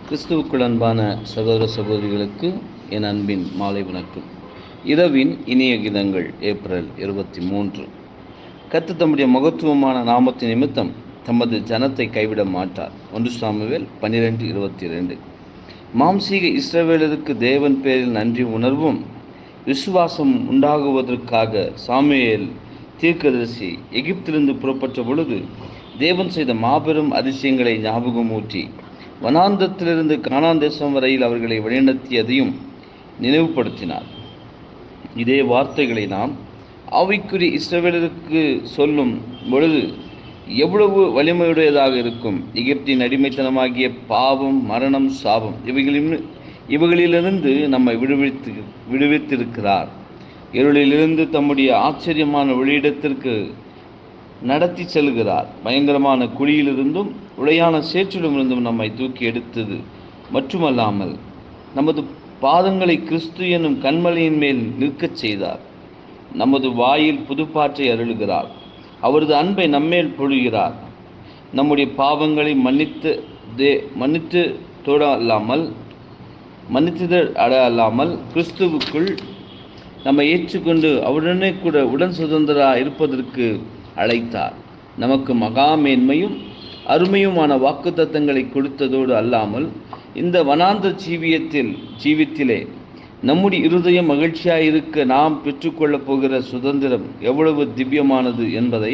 கிறிஸ்துவுக்குள் அன்பான சகோதர சகோதரிகளுக்கு என் அன்பின் மாலை வணக்கம் இரவின் இனிய கீதங்கள் ஏப்ரல் இருபத்தி மூன்று கத்து தம்முடைய மகத்துவமான நாமத்தின் நிமித்தம் தமது ஜனத்தை கைவிட மாட்டார் ஒன்று சாமுவேல் பன்னிரெண்டு இருபத்தி ரெண்டு மாம்சீக இஸ்ரவேலருக்கு தேவன் பேரில் நன்றி உணர்வும் விசுவாசம் உண்டாகுவதற்காக சாமுவேல் தீர்க்கதரிசி எகிப்திலிருந்து புறப்பட்ட பொழுது தேவன் செய்த மாபெரும் அதிசயங்களை ஞாபகமூட்டி வனாந்தத்திலிருந்து கானான் தேசம் வரையில் அவர்களை வழிநடத்தியதையும் நினைவுபடுத்தினார் இதே வார்த்தைகளை நாம் ஆவிக்குரிய இஸ்ரவேலருக்கு சொல்லும் பொழுது எவ்வளவு வலிமையுடையதாக இருக்கும் எகிப்தின் அடிமைத்தனமாகிய பாவம் மரணம் சாபம் இவைகளின் இவைகளிலிருந்து நம்மை விடுவித்து விடுவித்திருக்கிறார் இருளிலிருந்து தம்முடைய ஆச்சரியமான வெளியிடத்திற்கு நடத்தி செல்கிறார் பயங்கரமான குழியிலிருந்தும் உளையான சேற்றிலுமிருந்தும் நம்மை தூக்கி எடுத்தது மட்டுமல்லாமல் நமது பாதங்களை கிறிஸ்து என்னும் கண்மலையின் மேல் நிற்கச் செய்தார் நமது வாயில் புதுப்பாற்றை அருளுகிறார் அவரது அன்பை நம்மேல் பொழுகிறார் நம்முடைய பாவங்களை மன்னித்து தே மன்னித்து தோட அல்லாமல் மன்னித்தது அட அல்லாமல் கிறிஸ்துவுக்குள் நம்மை ஏற்றுக்கொண்டு அவருடனே கூட உடன் சுதந்திரா இருப்பதற்கு அழைத்தார் நமக்கு மகா மேன்மையும் அருமையுமான வாக்குத்தத்தங்களை கொடுத்ததோடு அல்லாமல் இந்த வனாந்த ஜீவியத்தில் ஜீவித்திலே நம்முடைய இருதயம் மகிழ்ச்சியாக இருக்க நாம் பெற்றுக்கொள்ளப் போகிற சுதந்திரம் எவ்வளவு திவ்யமானது என்பதை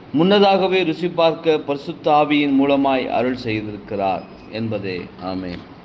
முன்னதாகவே ருசி பார்க்க பரிசுத்த ஆவியின் மூலமாய் அருள் செய்திருக்கிறார் என்பதே ஆமேன்